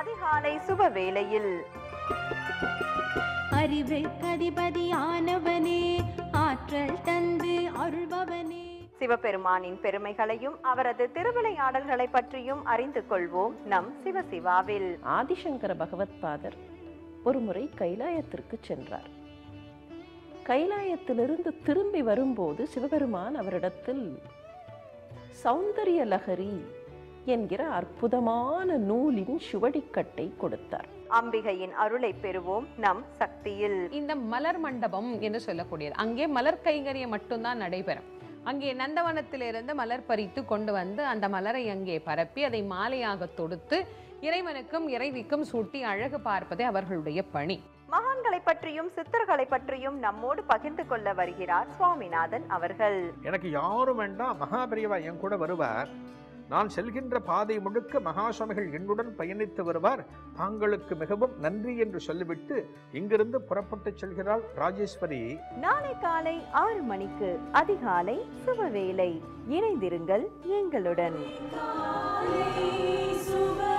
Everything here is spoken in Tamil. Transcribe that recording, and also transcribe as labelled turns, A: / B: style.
A: அதிகாலை சுப வேளையில்
B: அறிவுக்கு அதிபதியானவனே ஆற்றல் தந்து அருள்பவனே
A: சிவபெருமானின் பெருமைகளையும் அவரது திருவிளையாடல்களை பற்றியும் அறிந்து கொள்வோம் நம் சிவசிவாவில்
C: ஆதிசங்கர பகவத்பாதர் ஒருமுறை கைலாயத்திற்கு சென்றார் கைலாயத்திலிருந்து திரும்பி வரும்போது சிவபெருமான் அவரிடத்தில் சௌந்தரிய லகரி என்கிற அற்புதமான நூலின் சுவடிக்கட்டை கொடுத்தார்
A: அம்பிகையின் அருளை பெறுவோம் நம் சக்தியில்
D: இந்த மலர் மண்டபம் என்று சொல்லக்கூடியது அங்கே மலர் கைங்கரியம் மட்டும்தான் நடைபெறும் அங்கே நந்தவனத்திலிருந்து மலர் பறித்து கொண்டு வந்து அந்த மலரை அங்கே பரப்பி அதை மாலையாக தொடுத்து இறைவனுக்கும் இறைவிக்கும் சூட்டி அழகு பார்ப்பதே அவர்களுடைய பணி
A: மகான்களை பற்றியும் சித்தர்களை பற்றியும் நம்மோடு பகிர்ந்து கொள்ள வருகிறார் சுவாமிநாதன் அவர்கள்
E: எனக்கு யாரும் வேண்டாம் மகாபெரியவா என் கூட வருவார் நான் செல்கின்ற பாதை முழுக்க மகாசுவாமிகள் என்னுடன் பயணித்து வருவார் தாங்களுக்கு மிகவும் நன்றி என்று சொல்லிவிட்டு இங்கிருந்து புறப்பட்டு செல்கிறாள் ராஜேஸ்வரி
A: நாளை காலை ஆறு மணிக்கு அதிகாலை சுபவேளை இணைந்திருங்கள் எங்களுடன்
B: சுப